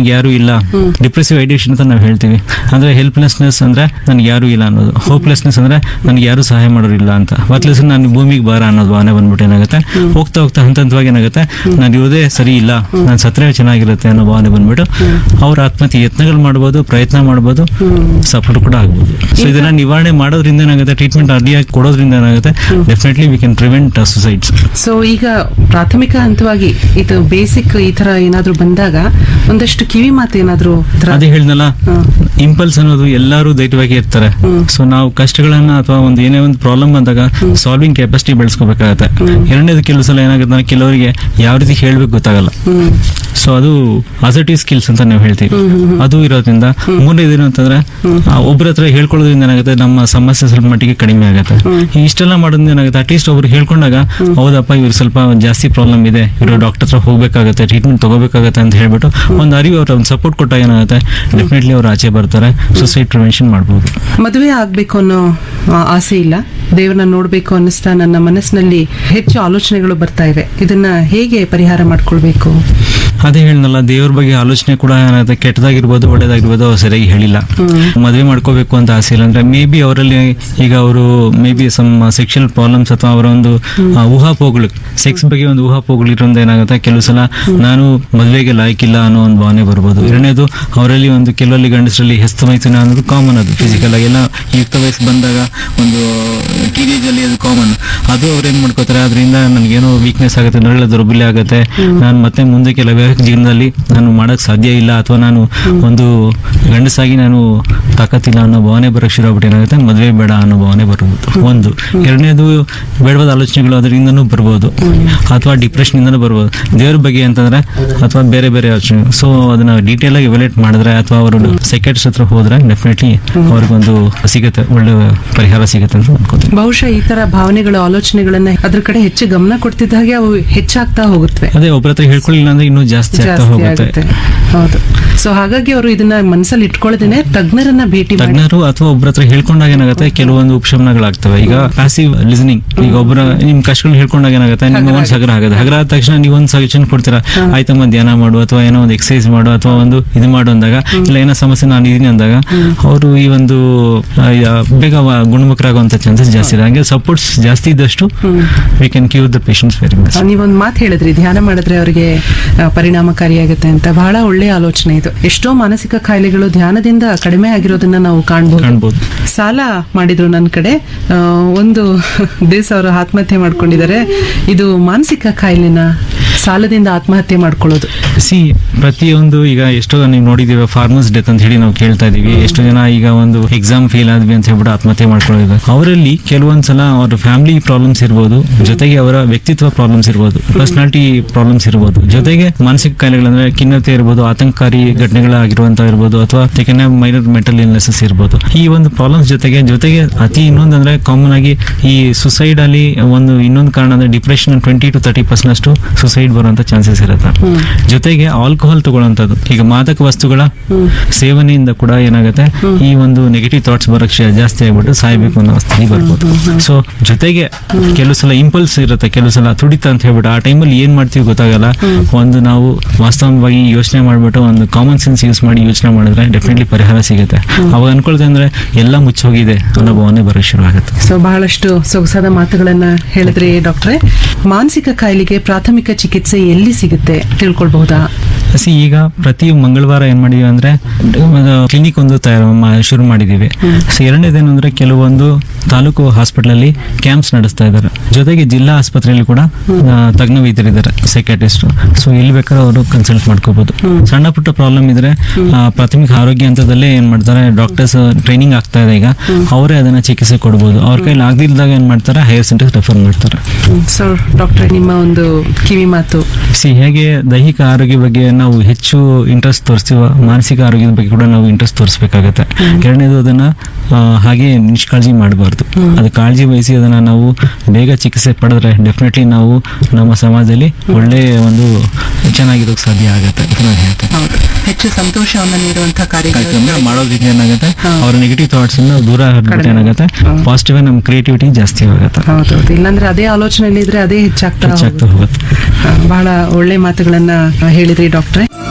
ನನ್ಗೆ ಯಾರು ಇಲ್ಲ ಡಿಪ್ರೆಸಿವ್ ಐಡಿಯೇಷನ್ ಅಂತ ನಾವು ಹೇಳ್ತೀವಿ ಅಂದ್ರೆ ಹೆಲ್ಪ್ಲೆಸ್ನೆಸ್ ಅಂದ್ರೆ ನನ್ಗೆ ಯಾರು ಇಲ್ಲ ಅನ್ನೋದು ಹೋಪ್ಲೆಸ್ನೆಸ್ ಅಂದ್ರೆ ನನ್ಗೆ ಯಾರು ಸಹಾಯ ಮಾಡೋರಿಲ್ಲ ಅಂತ ವರ್ತ್ಲೆಸ್ ನಾನು ಭೂಮಿಗೆ ಬಾರ ಅನ್ನೋದು ಭಾವನೆ ಬಂದ್ಬಿಟ್ಟು ಏನಾಗುತ್ತೆ ಹೋಗ್ತಾ ಹೋಗ್ತಾ ಹಂತ ಹಂತವಾಗಿ ಏನಾಗುತ್ತೆ ನಾನು ಇರೋದೇ ಸರಿ ಇಲ್ಲ ನಾನು ಸತ್ರೆ ಚೆನ್ನಾಗಿರುತ್ತೆ ಅನ್ನೋ ಭಾವನೆ ಬಂದ್ಬಿಟ್ಟು ಅವ್ರ ಆತ್ಮಹತ್ಯೆ ಯತ್ನಗಳು ಮಾಡ್ಬೋದು ಪ್ರಯತ್ನ ಮಾಡ್ಬೋದು ಸಪೋರ್ಟ್ ಕೂಡ ಆಗ್ಬೋದು ಸೊ ಇದನ್ನ ನಿವಾರಣೆ ಮಾಡೋದ್ರಿಂದ ಏನಾಗುತ್ತೆ ಟ್ರೀಟ್ಮೆಂಟ್ ಅರ್ಲಿಯಾಗಿ ಕೊಡೋದ್ರಿಂದ ಏನಾಗುತ್ತೆ definitely we can prevent suicides so ಈಗ ಪ್ರಾಥಮಿಕ ಹಂತವಾಗಿ ಇದು ಬೇಸಿಕ್ ಈ ತರ ಏನಾದ್ರೂ ಬಂದಾಗ ಒಂದಷ್ಟು ಕಿವಿ ಮಾತು ಏನಾದ್ರೂ ಈ ತರ- ಅದೇ ಹೇಳ್ದಲ್ಲ ಹ್ಮ್. ಇಂಪಲ್ಸ್ ಅನ್ನೋದು ಎಲ್ಲರೂ ಧೈರ್ಯವಾಗಿ ಇರ್ತಾರೆ ಸೊ ನಾವು ಕಷ್ಟಗಳನ್ನ ಅಥವಾ ಒಂದು ಏನೇ ಒಂದು ಪ್ರಾಬ್ಲಮ್ ಬಂದಾಗ ಸಾಲ್ವಿಂಗ್ ಕೆಪಾಸಿಟಿ ಬೆಳೆಸ್ಕೋಬೇಕಾಗತ್ತೆ ಎರಡನೇದು ಕೆಲವು ಸಲ ಏನಾಗುತ್ತೆ ಅಂದ್ರೆ ಕೆಲವರಿಗೆ ಯಾವ ರೀತಿ ಹೇಳ್ಬೇಕು ಗೊತ್ತಾಗಲ್ಲ ಹ್ಮ್ ಸೊ ಅದು ಅಸರ್ಟಿವ್ ಸ್ಕಿಲ್ಸ್ ಅಂತ ನಾವು ಹೇಳ್ತೀವಿ ಅದು ಇರೋದ್ರಿಂದ ಮೂರನೇದು ಏನು ಅಂತಂದ್ರೆ ಆ, ಒಬ್ರ ಹತ್ರ ಹೇಳ್ಕೊಳ್ಳೋದ್ರಿಂದ ಏನಾಗುತ್ತೆ ನಮ್ಮ ಸಮಸ್ಯೆ ಸ್ವಲ್ಪ ಮಟ್ಟಿಗೆ ಕಡಿಮೆ ಆಗುತ್ತೆ ಇಷ್ಟೆಲ್ಲ ಮಾಡೋದ್ರಿಂದ ಏನಾಗುತ್ತೆ ಅಟ್ಲೀಸ್ಟ್ ಒಬ್ರು ಹೇಳ್ಕೊಂಡಾಗ ಹೌದಪ್ಪ ಇವ್ರು ಸ್ವಲ್ಪ ಜಾಸ್ತಿ ಪ್ರಾಬ್ಲಮ್ ಇದೆ ಇವರು ಡಾಕ್ಟರ್ ಹತ್ರ ಹೋಗ್ಬೇಕಾಗತ್ತೆ ಟ್ರೀಟ್ಮೆಂಟ್ ತಗೋಬೇಕಾಗತ್ತೆ ಅಂತ ಹೇಳ್ಬಿಟ್ಟು ಒಂದು ಅರಿವು ಅವ್ರ ಒಂದು ಸಪೋರ್ಟ್ ಕೊಟ್ಟಾಗ ಏನಾಗುತ್ತೆ ಡೆಫಿನೆಟ್ಲಿ ಅವ್ರು ಆಚೆ ಬರ್ತಾರೆ ಸುಸೈಡ್ ಪ್ರಿವೆನ್ಷನ್ ಮಾಡ್ಬೋದು ಮದುವೆ ಆಗ್ಬೇಕು ಅನ್ನೋ ಆ, ಆಸೆ ಇಲ್ಲ ದೇವ್ರನ್ನ ನೋಡ್ಬೇಕು ಅನ್ನಿಸ್ತಾ ನನ್ನ ಮನಸ್ಸಿನಲ್ಲಿ ಹೆಚ್ಚು ಆಲೋಚನೆಗಳು ಬರ್ತಾ ಇವೆ ಇದನ್ನ ಹೇಗೆ ಪರಿಹಾರ ಮಾಡ್ಕೊಳ್ಬೇಕು ಅದೇ ಹೇಳಿದ್ನಲ್ಲ ದೇವ್ರ ಬಗ್ಗೆ ಆಲೋಚನೆ ಕೂಡ ಏನಾಗುತ್ತೆ ಕೆಟ್ಟದಾಗಿರ್ಬೋದು ಒಳ್ಳೇದಾಗಿರ್ಬೋದು ಅವ್ರು ಸರಿಯಾಗಿ ಹೇಳಿಲ್ಲ ಮದುವೆ ಮಾಡ್ಕೋಬೇಕು ಅಂತ ಆಸೆ ಇಲ್ಲ ಅಂದ್ರೆ ಮೇ ಬಿ ಅವರಲ್ಲಿ ಈಗ ಅವರು maybe some sexual problems ಅಥವಾ ಅವರ ಒಂದು ಆ, ಊಹಾಪೋಗಳು ಸೆಕ್ಸ್ ಬಗ್ಗೆ ಒಂದು ಊಹಾಪೋಗಳು ಇರೋದ್ರಿಂದ ಏನಾಗುತ್ತೆ ಕೆಲವು ಸಲ ನಾನು ಮದುವೆಗೆ ಲಾಯ್ಕಿಲ್ಲ ಅನ್ನೋ ಒಂದು ಭಾವನೆ ಬರ್ಬೋದು ಎರಡನೇದು ಅವರಲ್ಲಿ ಒಂದು ಕೆಲವಲ್ಲಿ ಗಂಡಸರಲ್ಲಿ ಹೆಸ್ತು ಮೈಥುನ ಅನ್ನೋದು ಕಾಮನ್ ಅದು ಫಿಸಿಕಲ್ ಆಗಿ ಎಲ್ಲ ಯುಕ್ತ ವಯಸ್ಸು ಬಂದಾಗ ಒಂದು ಟೀನೇಜ್ ಅಲ್ಲಿ ಅದು ಕಾಮನ್ ಅದು ಅವ್ರು ಏನ್ ಮಾಡ್ಕೋತಾರೆ ಅದರಿಂದ ನನಗೇನೋ ವೀಕ್ನೆಸ್ ಆಗುತ್ತೆ ನರಳ ದೌರ್ಬಲ್ಯ ಆಗುತ್ತೆ ನಾನು ಮತ್ತೆ ಮುಂದಕ್ಕೆ ವೈವಾಹಿಕ ಜೀವನದಲ್ಲಿ ನಾನು ಮಾಡಕ್ ಸಾಧ್ಯ ಇಲ್ಲ ಅಥವಾ ನಾನು ಒಂದು ಗಂಡಸಾಗಿ ನಾನು ತಾಕತ್ತಿಲ್ಲ ಅನ್ನೋ ಭಾವನೆ ಬರೋಕ್ಕೆ ಶುರು ಆಗ್ಬಿಟ್ಟು ಏನಾಗುತ್ತೆ ಮದುವೆ ಬೇಡ ಅನ್ನೋ ಭಾವನೆ ಬರುವುದು ಒಂದು ಎರಡನೇದು ಬೇಡವಾದ ಆಲೋಚನೆಗಳು ಅದರಿಂದನೂ ಬರ್ಬೋದು ಅಥವಾ ಡಿಪ್ರೆಷನ್ ಇಂದನೂ ಬರ್ಬೋದು ದೇವ್ರ ಬಗ್ಗೆ ಅಂತಂದ್ರೆ ಅಥವಾ ಬೇರೆ ಬೇರೆ ಯೋಚನೆ ಸೊ ಅದನ್ನ ಡೀಟೇಲ್ ಆಗಿ ಎವಲೇಟ್ ಮಾಡಿದ್ರೆ ಅಥವಾ ಅವರು ಸೆಕ್ರೆಟ್ಸ್ ಹತ್ರ ಹೋದ್ರೆ ಡೆಫಿನೆಟ್ಲಿ ಅವ್ರಿಗೊಂದು ಸಿಗುತ್ತೆ ಒಳ್ಳೆ ಪರಿಹಾರ ಸಿಗುತ್ತೆ ಅಂತ ಅನ್ಕೋತೀನಿ ಬಹುಶಃ ಈ ತರ ಭಾವನೆಗಳು ಆಲೋಚನೆಗಳನ್ನ ಅದ್ರ ಕಡೆ ಹೆಚ್ಚು ಗಮನ ಕೊಡ್ತಿದ್ದ ಹಾಗೆ ಅವು ಹೆಚ್ಚಾಗ್ತಾ ಹೋಗುತ್ತವೆ ಅದೇ ಒಬ್ಬರ ಹತ್ರ ಹೇಳ್ಕೊಳ್ಳಿಲ್ಲ ಅಂದ್ರೆ ಇನ್ನೂ ಜಾಸ್ತಿ ಆಗ್ತಾ ಜಾಸ್ತಿ ಹೋಗುತ್ತೆ ಆಗುತ್ತೆ ಹೌದು ಸೊ ಹಾಗಾಗಿ ಅವರು ಇದನ್ನ ಮನಸ್ಸಲ್ಲಿ ಇಟ್ಕೊಳ್ಳದೇನೆ ತಜ್ಞರನ್ನ ಭೇಟಿ ಮಾಡಿ ತಜ್ಞರು ಅಥವಾ ಒಬ್ಬರ ಹತ್ರ ಹೇಳ್ಕೊಂಡಾಗ ಏನಾಗುತ್ತೆ ಕೆಲವೊಂದು ಉಪಶಮನಗಳಾಗ್ತವೆ ಈಗ ಪ್ಯಾಸಿವ್ ಲಿಸನಿಂಗ್ ಈಗ ಒಬ್ಬರ ನಿಮ್ ಕಷ್ಟಗಳು ಹೇಳ್ಕೊಂಡಾಗ ಏನಾಗುತ್ತೆ ನಿಮ್ಮ ಮನಸ್ಸು ಹಗರ ಆಗುತ್ತೆ ಹಗರ ಆದ ತಕ್ಷಣ ನೀವು ಒಂದು ಸಜೆಷನ್ ಕೊಡ್ತೀರಾ ಆಯ್ತಮ್ಮ ಧ್ಯಾನ ಮಾಡು ಅಥವಾ ಏನೋ ಒಂದು ಎಕ್ಸಸೈಸ್ ಮಾಡು ಅಥವಾ ಒಂದು ಇದು ಮಾಡು ಅಂದಾಗ ಇಲ್ಲ ಏನೋ ಸಮಸ್ಯೆ ನಾನು ಇದೀನಿ ಅಂದಾಗ ಅವರು ಈ ಒಂದು ಆ, ಯಾ- ಬೇಗ ವ- ಗುಣಮುಖರಾಗುವಂತ ಚಾನ್ಸಸ್ ಜಾಸ್ತಿ ಇದೆ ಹಂಗೆ ಸಪೋರ್ಟ್ಸ್ ಜಾಸ್ತಿ ಇದ್ದಷ್ಟು we can cure the patients very much ನೀವೊಂದು ಮಾತು ಹೇಳಿದ್ರಿ ಧ್ಯಾನ ಮಾಡಿದ್ರೆ ಅವರಿಗೆ ಆ, ಪರಿಣಾಮಕಾರಿಯಾಗುತ್ತೆ ಅಂತ ಬಹಳ ಒಳ್ಳೆಯ ಆಲೋಚನೆ ಇದು ಎಷ್ಟೋ ಮಾನಸಿಕ ಕಾಯಿಲೆಗಳು ಧ್ಯಾನದಿಂದ ಕಡಿಮೆ ಆಗಿರೋದನ್ನ ನಾವು ಕಾಣಬಹುದು ಕಾಣ್ಬೋದು ಸಾಲ ಮಾಡಿದ್ರು ನನ್ನ ಕಡೆ ಆ, ಒಂದು ದಿವಸ ಅವರು ಆತ್ಮಹತ್ಯೆ ಮಾಡ್ಕೊಂಡಿದ್ದಾರೆ ಇದು ಮಾನಸಿಕ ಕಾಯಿಲೆನ ಸಾಲದಿಂದ ಆತ್ಮಹತ್ಯೆ ಮಾಡ್ಕೊಳ್ಳೋದು ಸಿ ಪ್ರತಿಯೊಂದು ಈಗ ಎಷ್ಟೋ ನೀವು ನೋಡಿದೀವಿ ಫಾರ್ಮರ್ಸ್ ಡೆತ್ ಅಂತ ಹೇಳಿ ನಾವು ಕೇಳ್ತಾ ಇದೀವಿ ಎಷ್ಟೋ ಜನ ಈಗ ಒಂದು ಎಕ್ಸಾಮ್ ಫೇಲ್ ಆದ್ವಿ ಅಂತ ಹೇಳ್ಬಿಟ್ಟು ಆತ್ಮಹತ್ಯೆ ಮಾಡ್ಕೊಳ್ಳೋದು ಅವರಲ್ಲಿ ಕೆಲವೊಂದ್ಸಲ ಅವ್ರ ಫ್ಯಾಮಿಲಿ ಪ್ರಾಬ್ಲಮ್ಸ್ ಇರ್ಬೋದು ಜೊತೆಗೆ ಅವರ ವ್ಯಕ್ತಿತ್ವ ಪ್ರಾಬ್ಲಮ್ಸ್ ಇರ್ಬೋದು ಪರ್ಸನಾಲಿಟಿ ಪ್ರಾಬ್ಲಮ್ಸ್ ಇರ್ಬೋದು ಜೊತೆಗೆ ಮಾನಸಿಕ ಕಾಯಿಲೆಗಳಂದ್ರೆ ಖಿನ್ನತೆ ಇರ್ಬೋದು ಆತಂಕಕಾರಿ ಘಟನೆಗಳಾಗಿರುವಂತ ಇರ್ಬೋದು ಅಥವಾ ತೆಕೆನ ಮೈನರ್ ಮೆಂಟಲ್ ಇಲ್ನೆಸಸ್ ಇರ್ಬೋದು ಈ ಒಂದು ಪ್ರಾಬ್ಲಮ್ಸ್ ಜೊತೆಗೆ ಜೊತೆಗೆ ಅತಿ ಇನ್ನೊಂದಂದ್ರೆ ಕಾಮನ್ ಆಗಿ ಈ ಸುಸೈಡ್ ಅಲ್ಲಿ ಒಂದು ಇನ್ನೊಂದು ಕಾರಣ ಅಂದ್ರೆ depression twenty to thirty percent ಅಷ್ಟು ಸುಸೈಡ್ ಬರುವಂತ ಚಾನ್ಸಸ್ ಇರುತ್ತೆ ಜೊತೆಗೆ ಆಲ್ಕೋಹಾಲ್ ತಗೊಳ್ಳೋಂಥದ್ದು ಈಗ ಮಾದಕ ವಸ್ತುಗಳ ಸೇವನೆಯಿಂದ ಕೂಡ ಏನಾಗುತ್ತೆ ಈ ಒಂದು ನೆಗೆಟಿವ್ ಥಾಟ್ಸ್ ಬರಕ್ ಶಾ- ಜಾಸ್ತಿ ಆಗ್ಬಿಟ್ಟು ಸಾಯ್ಬೇಕು ಅನ್ನೋ ಸ್ಥಿತಿ ಬರ್ಬೋದು ಸೊ ಜೊತೆಗೆ ಕೆಲವು ಸಲ ಇಂಪಲ್ಸ್ ಇರುತ್ತೆ ಕೆಲವು ಸಲ ತುಡಿತ ಅಂತ ಹೇಳ್ಬಿಟ್ಟು ಆ ಟೈಮಲ್ಲಿ ಏನ್ ಮಾಡ್ತೀವಿ ಗೊತ್ತಾಗಲ್ಲ ಒಂದು ನಾವು ವಾಸ್ತವವಾಗಿ ಯೋಚನೆ ಮಾಡ್ಬಿಟ್ಟು ಒಂದು ಕಾಮನ್ ಸೆನ್ಸ್ ಯೂಸ್ ಮಾಡಿ ಯೋಚನೆ ಮಾಡಿದ್ರೆ ಡೆಫಿನೆಟ್ಲಿ ಪರಿಹಾರ ಸಿಗುತ್ತೆ ಅವಾಗ ಅನ್ಕೊಳ್ತೇವೆ ಅಂದ್ರೆ ಎಲ್ಲ ಮುಚ್ಚೋಗಿದೆ ಅನ್ನೋ ಭಾವನೆ ಬರೋಕ್ ಶುರು ಆಗುತ್ತೆ ಸೊ ಬಹಳಷ್ಟು ಸೊಗಸಾದ ಮಾತುಗಳನ್ನ ಹೇಳಿದ್ರಿ ಡಾಕ್ಟ್ರೆ ಮಾನಸಿಕ ಕಾಯಿಲೆಗೆ ಪ್ರಾಥಮಿಕ ಚಿಕಿತ್ಸೆ ಎಲ್ಲಿ ಸಿಗುತ್ತೆ ತಿಳ್ಕೊಳ್ಬಹುದಾ ಸಿ ಈಗ ಪ್ರತಿ ಮಂಗಳವಾರ ಏನ್ ಮಾಡಿದೀವಿ ಅಂದ್ರೆ ಕ್ಲಿನಿಕ್ ಒಂದು ತಯಾರು ಮಾ- ಶುರು ಮಾಡಿದೀವಿ ಸೊ ಎರಡನೇದೇನು ಅಂದ್ರೆ ಕೆಲವೊಂದು ತಾಲೂಕು ಹಾಸ್ಪಿಟಲ್ ಅಲ್ಲಿ ಕ್ಯಾಂಪ್ಸ್ ನಡೆಸ್ತಾ ಇದ್ದಾರೆ ಜೊತೆಗೆ ಜಿಲ್ಲಾ ಆಸ್ಪತ್ರೆಯಲ್ಲಿ ಕೂಡ ಆ, ತಜ್ಞ ವೈದ್ಯರಿದ್ದಾರೆ ಸೈಕಾಟಿಸ್ಟ್ ಸೊ ಎಲ್ಲಿ ಬೇಕಾದ್ರೂ ಅವರು ಕನ್ಸಲ್ಟ್ ಮಾಡ್ಕೋಬಹುದು ಸಣ್ಣ ಪುಟ್ಟ ಪ್ರಾಬ್ಲಮ್ ಇದ್ರೆ ಆ, ಪ್ರಾಥಮಿಕ ಆರೋಗ್ಯ ಹಂತದಲ್ಲೇ ಏನ್ ಮಾಡ್ತಾರೆ ಡಾಕ್ಟರ್ಸ್ ಟ್ರೈನಿಂಗ್ ಆಗ್ತಾ ಇದೆ ಈಗ ಅವರೇ ಅದನ್ನ ಚಿಕಿತ್ಸೆ ಕೊಡಬಹುದು ಅವ್ರ ಕೈಲಿ ಆಗದಿಲ್ದಾಗ ಏನ್ ಮಾಡ್ತಾರೆ ಹೈಯರ್ ಸೆಂಟರ್ ರೆಫರ್ ಮಾಡ್ತಾರೆ ಸೊ ಡಾಕ್ಟ್ರೆ ನಿಮ್ಮ ಒಂದು ಕಿವಿ ಮಾತು ಸಿ ಹೇಗೆ ದೈಹಿಕ ಆರೋಗ್ಯ ಬಗ್ಗೆ ನಾವು ಹೆಚ್ಚು ಇಂಟ್ರೆಸ್ಟ್ ತೋರಿಸ್ತೀವ ಮಾನಸಿಕ ಆರೋಗ್ಯದ ಬಗ್ಗೆ ಕೂಡ ನಾವು ಇಂಟ್ರೆಸ್ಟ್ ತೋರಿಸ್ಬೇಕಾಗತ್ತೆ ಎರಡನೇದು ಅದನ್ನ ಆ, ಹಾಗೆ ನಿಷ್ಕಾಳಜಿ ಮಾಡಬಾರ್ದು ಅದು ಕಾಳಜಿ ವಹಿಸಿ ಅದನ್ನ ನಾವು ಬೇಗ ಚಿಕಿತ್ಸೆ ಪಡೆದ್ರೆ ಡೆಫಿನೆಟ್ಲಿ ನಾವು ನಮ್ಮ ಸಮಾಜದಲ್ಲಿ ಒಳ್ಳೆ ಒಂದು ಚೆನ್ನಾಗಿರೋಕೆ ಸಾಧ್ಯ ಆಗತ್ತೆ ಅಂತ ನಾನು ಹೇಳ್ತೇನೆ ಹೌದು ಹೆಚ್ಚು ಸಂತೋಷವನ್ನ ನೀಡುವಂತಹ ಕಾರ್ಯಕ್ರಮ ಕಾರ್ಯಕ್ರಮ ಮಾಡೋದ್ರಿಂದ ಏನಾಗುತ್ತೆ ಅವ್ರ ನೆಗೆಟಿವ್ ಥಾಟ್ಸ್ ಅನ್ನ ದೂರ ಹರಿದ್ಬಿಟ್ಟು ಏನಾಗುತ್ತೆ ಪಾಸಿಟಿವ್ ನಮ್ಮ ಕ್ರಿಯೇಟಿವಿಟಿ ಜಾಸ್ತಿ ಆಗುತ್ತೆ ಹೌದೌದು ಇಲ್ಲಾಂದ್ರೆ ಅದೇ ಆಲೋಚನೆಯಲ್ಲಿ ಇದ್ರೆ ಅದೇ ಹೆಚ್ಚಾಗ್ತಾ ಹೆಚ್ಚಾಗ್ತಾ ಹೋಗುತ್ತೆ. ಹೋಗುತ್ತೆ ಆ, ಬಹಳ ಒಳ್ಳೆ ಮಾತುಗಳನ್ನ ಆ, ಹೇಳಿದ್ರಿ ಡಾಕ್ಟ್ರೆ